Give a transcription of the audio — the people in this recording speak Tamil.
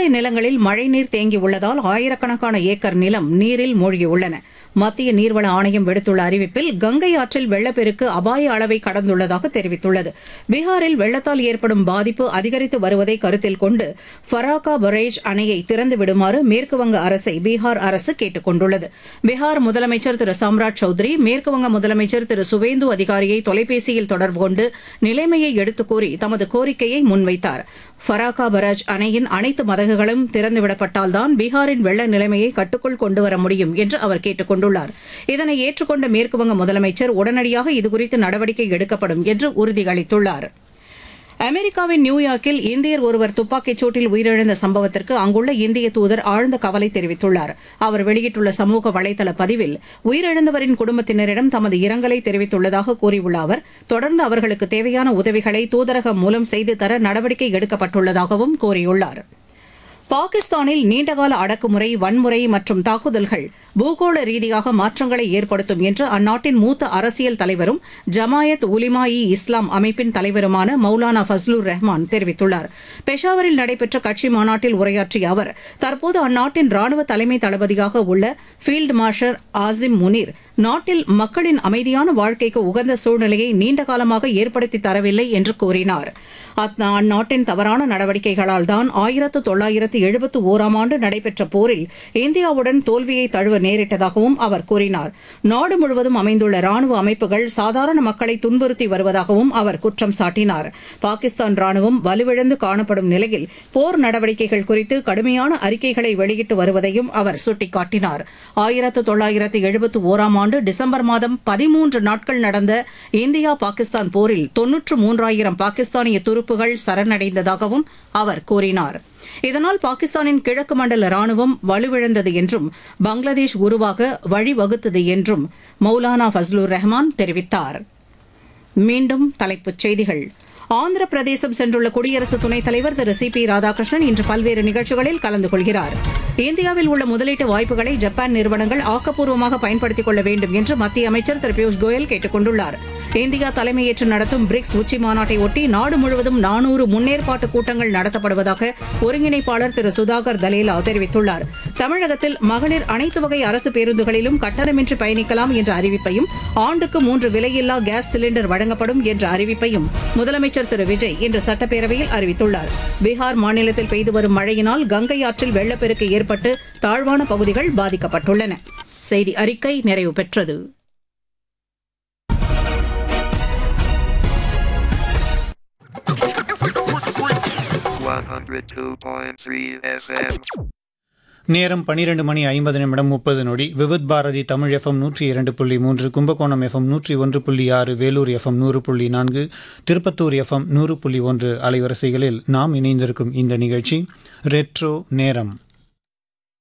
நிலங்களில் மழைநீர் தேங்கியுள்ளதால் ஆயிரக்கணக்கான ஏக்கர் நிலம் நீரில் மூழ்கியுள்ளன மத்திய நீர்வள ஆணையம் விடுத்துள்ள அறிவிப்பில் கங்கை ஆற்றில் வெள்ளப்பெருக்கு அபாய அளவை கடந்துள்ளதாக தெரிவித்துள்ளது பீகாரில் வெள்ளத்தால் ஏற்படும் பாதிப்பு அதிகரித்து வருவதை கருத்தில் கொண்டு ஃபராக்கா பரேஜ் அணையை திறந்து விடுமாறு மேற்குவங்க அரசை பீகார் அரசு கேட்டுக் கொண்டுள்ளது பீகார் முதலமைச்சர் திரு சம்ராட் சௌத்ரி மேற்குவங்க முதலமைச்சர் திரு சுவேந்து அதிகாரியை தொலைபேசியில் தொடர்பு கொண்டு நிலைமையை எடுத்துக் கூறி தமது கோரிக்கையை முன்வைத்தார் ஃபராக்கா பராஜ் அணையின் அனைத்து மதகுகளும் திறந்துவிடப்பட்டால்தான் பீகாரின் வெள்ள நிலைமையை கட்டுக்குள் கொண்டுவர முடியும் என்று அவர் கேட்டுக் கொண்டுள்ளார் இதனை ஏற்றுக்கொண்ட மேற்குவங்க முதலமைச்சர் உடனடியாக இதுகுறித்து நடவடிக்கை எடுக்கப்படும் என்று உறுதியளித்துள்ளார் அமெரிக்காவின் நியூயார்க்கில் இந்தியர் ஒருவர் துப்பாக்கிச் சூட்டில் உயிரிழந்த சம்பவத்திற்கு அங்குள்ள இந்திய தூதர் ஆழ்ந்த கவலை தெரிவித்துள்ளார் அவர் வெளியிட்டுள்ள சமூக வலைதள பதிவில் உயிரிழந்தவரின் குடும்பத்தினரிடம் தமது இரங்கலை தெரிவித்துள்ளதாக கூறியுள்ள அவர் தொடர்ந்து அவர்களுக்கு தேவையான உதவிகளை தூதரகம் மூலம் செய்து தர நடவடிக்கை எடுக்கப்பட்டுள்ளதாகவும் கூறியுள்ளார் பாகிஸ்தானில் நீண்டகால அடக்குமுறை வன்முறை மற்றும் தாக்குதல்கள் பூகோள ரீதியாக மாற்றங்களை ஏற்படுத்தும் என்று அந்நாட்டின் மூத்த அரசியல் தலைவரும் ஜமாயத் உலிமா இ இஸ்லாம் அமைப்பின் தலைவருமான மௌலானா ஃபஸ்லுர் ரஹ்மான் தெரிவித்துள்ளார் பெஷாவரில் நடைபெற்ற கட்சி மாநாட்டில் உரையாற்றிய அவர் தற்போது அந்நாட்டின் ராணுவ தலைமை தளபதியாக உள்ள ஃபீல்டு மார்ஷல் ஆசிம் முனீர் நாட்டில் மக்களின் அமைதியான வாழ்க்கைக்கு உகந்த சூழ்நிலையை நீண்ட காலமாக ஏற்படுத்தி தரவில்லை என்று கூறினார் அந்நாட்டின் தவறான நடவடிக்கைகளால் தான் ஆயிரத்து தொள்ளாயிரத்து எழுபத்து ஓராம் ஆண்டு நடைபெற்ற போரில் இந்தியாவுடன் தோல்வியை தழுவ நேரிட்டதாகவும் அவர் கூறினார் நாடு முழுவதும் அமைந்துள்ள ராணுவ அமைப்புகள் சாதாரண மக்களை துன்புறுத்தி வருவதாகவும் அவர் குற்றம் சாட்டினார் பாகிஸ்தான் ராணுவம் வலுவிழந்து காணப்படும் நிலையில் போர் நடவடிக்கைகள் குறித்து கடுமையான அறிக்கைகளை வெளியிட்டு வருவதையும் அவர் சுட்டிக்காட்டினார் ஆயிரத்து தொள்ளாயிரத்து எழுபத்து ஓராம் ஆண்டு டிசம்பர் மாதம் பதிமூன்று நாட்கள் நடந்த இந்தியா பாகிஸ்தான் போரில் தொன்னூற்று மூன்றாயிரம் பாகிஸ்தானிய துருப்புகள் சரணடைந்ததாகவும் அவர் கூறினார் இதனால் பாகிஸ்தானின் கிழக்கு மண்டல ராணுவம் வலுவிழந்தது என்றும் பங்களாதேஷ் உருவாக வழிவகுத்தது என்றும் மௌலானா ஃபஸ்லுர் ரஹ்மான் தெரிவித்தார் மீண்டும் தலைப்புச் செய்திகள் ஆந்திர பிரதேசம் சென்றுள்ள குடியரசு துணைத் தலைவர் திரு சி பி ராதாகிருஷ்ணன் இன்று பல்வேறு நிகழ்ச்சிகளில் கலந்து கொள்கிறார் இந்தியாவில் உள்ள முதலீட்டு வாய்ப்புகளை ஜப்பான் நிறுவனங்கள் ஆக்கப்பூர்வமாக பயன்படுத்திக் கொள்ள வேண்டும் என்று மத்திய அமைச்சர் திரு பியூஷ் கோயல் கேட்டுக் கொண்டுள்ளார் இந்தியா தலைமையேற்று நடத்தும் பிரிக்ஸ் உச்சி மாநாட்டை ஒட்டி நாடு முழுவதும் நானூறு முன்னேற்பாட்டு கூட்டங்கள் நடத்தப்படுவதாக ஒருங்கிணைப்பாளர் திரு சுதாகர் தலேலா தெரிவித்துள்ளார் தமிழகத்தில் மகளிர் அனைத்து வகை அரசு பேருந்துகளிலும் கட்டணமின்றி பயணிக்கலாம் என்ற அறிவிப்பையும் ஆண்டுக்கு மூன்று விலையில்லா கேஸ் சிலிண்டர் வழங்கப்படும் என்ற அறிவிப்பையும் முதலமைச்சர் திரு விஜய் இன்று சட்டப்பேரவையில் அறிவித்துள்ளார் பீகார் மாநிலத்தில் பெய்து வரும் மழையினால் கங்கை ஆற்றில் வெள்ளப்பெருக்கு ஏற்பட்டு தாழ்வான பகுதிகள் பாதிக்கப்பட்டுள்ளன செய்தி அறிக்கை நிறைவு பெற்றது One hundred two point three FM. நேரம் பன்னிரண்டு மணி ஐம்பது நிமிடம் முப்பது நொடி விவித் பாரதி தமிழ் எஃப்எம் நூற்றி இரண்டு புள்ளி மூன்று கும்பகோணம் எஃப்எம் நூற்றி ஒன்று புள்ளி ஆறு வேலூர் எஃப்எம் நூறு புள்ளி நான்கு திருப்பத்தூர் எஃப்எம் நூறு புள்ளி ஒன்று அலைவரிசைகளில் நாம் இணைந்திருக்கும் இந்த நிகழ்ச்சி ரெட்ரோ நேரம்